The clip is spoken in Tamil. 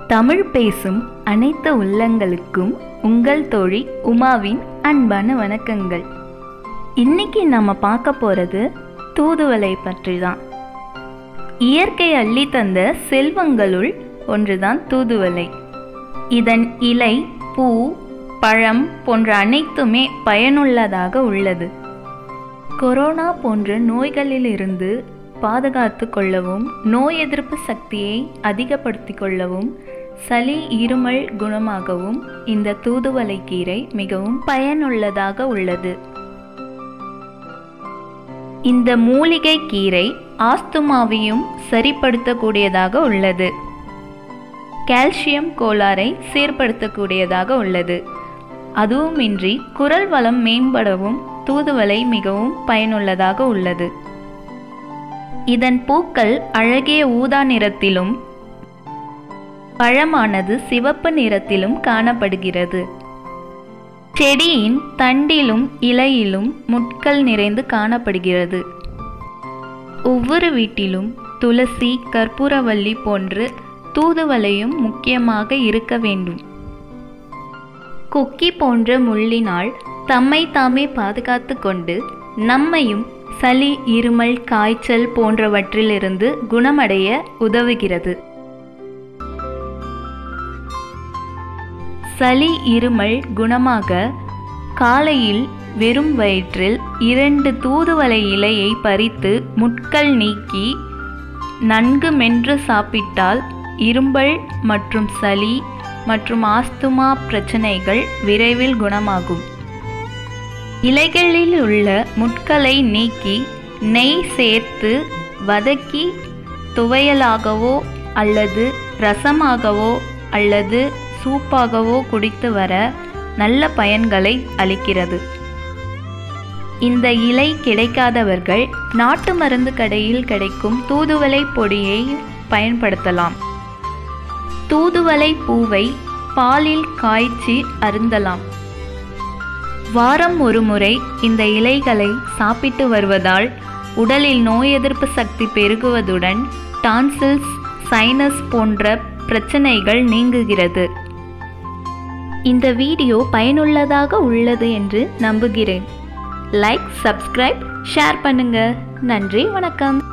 தமிழ் பேசும் அனைத்து உள்ளங்களுக்கும் உங்கள் தோழி உமாவின் அன்பான வணக்கங்கள் இன்னைக்கு நம்ம பார்க்க போகிறது தூதுவளை பற்றி தான் இயற்கை அள்ளி தந்த செல்வங்களுள் ஒன்றுதான் தூதுவளை இதன் இலை பூ பழம் போன்ற அனைத்துமே பயனுள்ளதாக உள்ளது கொரோனா போன்ற நோய்களிலிருந்து பாதுகாத்து கொள்ளவும் நோய் எதிர்ப்பு சக்தியை அதிகப்படுத்தி கொள்ளவும் சளி இருமல் குணமாகவும் இந்த தூதுவளை கீரை மிகவும் பயனுள்ளதாக உள்ளது இந்த மூலிகை கீரை ஆஸ்துமாவையும் சரிப்படுத்தக்கூடியதாக உள்ளது கால்சியம் கோளாறை சீர்படுத்தக்கூடியதாக உள்ளது அதுவுமின்றி குரல் வளம் மேம்படவும் தூதுவளை மிகவும் பயனுள்ளதாக உள்ளது இதன் பூக்கள் அழகிய ஊதா நிறத்திலும் பழமானது சிவப்பு நிறத்திலும் காணப்படுகிறது செடியின் தண்டிலும் இலையிலும் முட்கள் நிறைந்து காணப்படுகிறது ஒவ்வொரு வீட்டிலும் துளசி கற்பூரவல்லி போன்று தூதுவளையும் முக்கியமாக இருக்க வேண்டும் கொக்கி போன்ற முள்ளினால் தம்மை தாமே பாதுகாத்து கொண்டு நம்மையும் சளி இருமல் காய்ச்சல் போன்றவற்றிலிருந்து குணமடைய உதவுகிறது சளி இருமல் குணமாக காலையில் வெறும் வயிற்றில் இரண்டு தூதுவளை இலையை பறித்து முட்கள் நீக்கி நன்கு மென்று சாப்பிட்டால் இரும்பல் மற்றும் சளி மற்றும் ஆஸ்துமா பிரச்சனைகள் விரைவில் குணமாகும் இலைகளில் உள்ள முட்களை நீக்கி நெய் சேர்த்து வதக்கி துவையலாகவோ அல்லது ரசமாகவோ அல்லது சூப்பாகவோ குடித்து வர நல்ல பயன்களை அளிக்கிறது இந்த இலை கிடைக்காதவர்கள் நாட்டு மருந்து கடையில் கிடைக்கும் தூதுவளை பொடியை பயன்படுத்தலாம் தூதுவளை பூவை பாலில் காய்ச்சி அருந்தலாம் வாரம் ஒரு முறை இந்த இலைகளை சாப்பிட்டு வருவதால் உடலில் நோய் எதிர்ப்பு சக்தி பெருகுவதுடன் டான்சில்ஸ் சைனஸ் போன்ற பிரச்சனைகள் நீங்குகிறது இந்த வீடியோ பயனுள்ளதாக உள்ளது என்று நம்புகிறேன் லைக் சப்ஸ்கிரைப் ஷேர் பண்ணுங்க நன்றி வணக்கம்